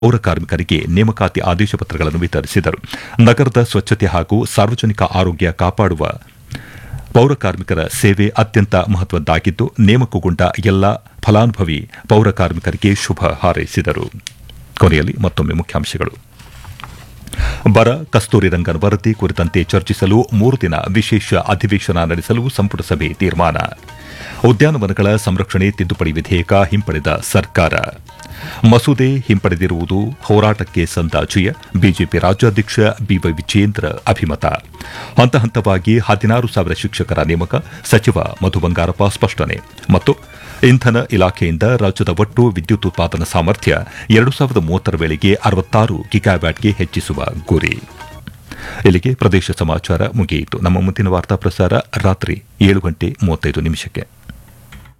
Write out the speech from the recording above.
ಪೌರ ಕಾರ್ಮಿಕರಿಗೆ ನೇಮಕಾತಿ ಆದೇಶ ಪತ್ರಗಳನ್ನು ವಿತರಿಸಿದರು ನಗರದ ಸ್ವಚ್ಛತೆ ಹಾಗೂ ಸಾರ್ವಜನಿಕ ಆರೋಗ್ಯ ಕಾಪಾಡುವ ಪೌರ ಕಾರ್ಮಿಕರ ಸೇವೆ ಅತ್ಯಂತ ಮಹತ್ವದ್ದಾಗಿದ್ದು ನೇಮಕಗೊಂಡ ಎಲ್ಲ ಫಲಾನುಭವಿ ಪೌರ ಕಾರ್ಮಿಕರಿಗೆ ಶುಭ ಹಾರೈಸಿದರು ಕೊನೆಯಲ್ಲಿ ಮತ್ತೊಮ್ಮೆ ಮುಖ್ಯಾಂಶಗಳು ಬರ ಕಸ್ತೂರಿ ರಂಗನ್ ವರದಿ ಕುರಿತಂತೆ ಚರ್ಚಿಸಲು ಮೂರು ದಿನ ವಿಶೇಷ ಅಧಿವೇಶನ ನಡೆಸಲು ಸಂಪುಟ ಸಭೆ ತೀರ್ಮಾನ ಉದ್ಯಾನವನಗಳ ಸಂರಕ್ಷಣೆ ತಿದ್ದುಪಡಿ ವಿಧೇಯಕ ಹಿಂಪಡೆದ ಸರ್ಕಾರ ಮಸೂದೆ ಹಿಂಪಡೆದಿರುವುದು ಹೋರಾಟಕ್ಕೆ ಸಂದ ಜಯ ಬಿಜೆಪಿ ರಾಜ್ಯಾಧ್ಯಕ್ಷ ಬಿವೈ ವಿಜೇಂದ್ರ ಅಭಿಮತ ಹಂತ ಹಂತವಾಗಿ ಹದಿನಾರು ಸಾವಿರ ಶಿಕ್ಷಕರ ನೇಮಕ ಸಚಿವ ಮಧು ಬಂಗಾರಪ್ಪ ಸ್ಪಷ್ಟನೆ ಮತ್ತು ಇಂಧನ ಇಲಾಖೆಯಿಂದ ರಾಜ್ಯದ ಒಟ್ಟು ವಿದ್ಯುತ್ ಉತ್ಪಾದನಾ ಸಾಮರ್ಥ್ಯ ಎರಡು ಸಾವಿರದ ಮೂವತ್ತರ ವೇಳೆಗೆ ಅರವತ್ತಾರು ಗಿಗಾವ್ಯಾಟ್ಗೆ ಹೆಚ್ಚಿಸುವ ಗುರಿ ಇಲ್ಲಿಗೆ ಪ್ರದೇಶ ಸಮಾಚಾರ ಮುಗಿಯಿತು ನಮ್ಮ ಮುಂದಿನ ವಾರ್ತಾ ಪ್ರಸಾರ ರಾತ್ರಿ ಏಳು ಗಂಟೆ ಮೂವತ್ತೈದು ನಿಮಿಷಕ್ಕೆ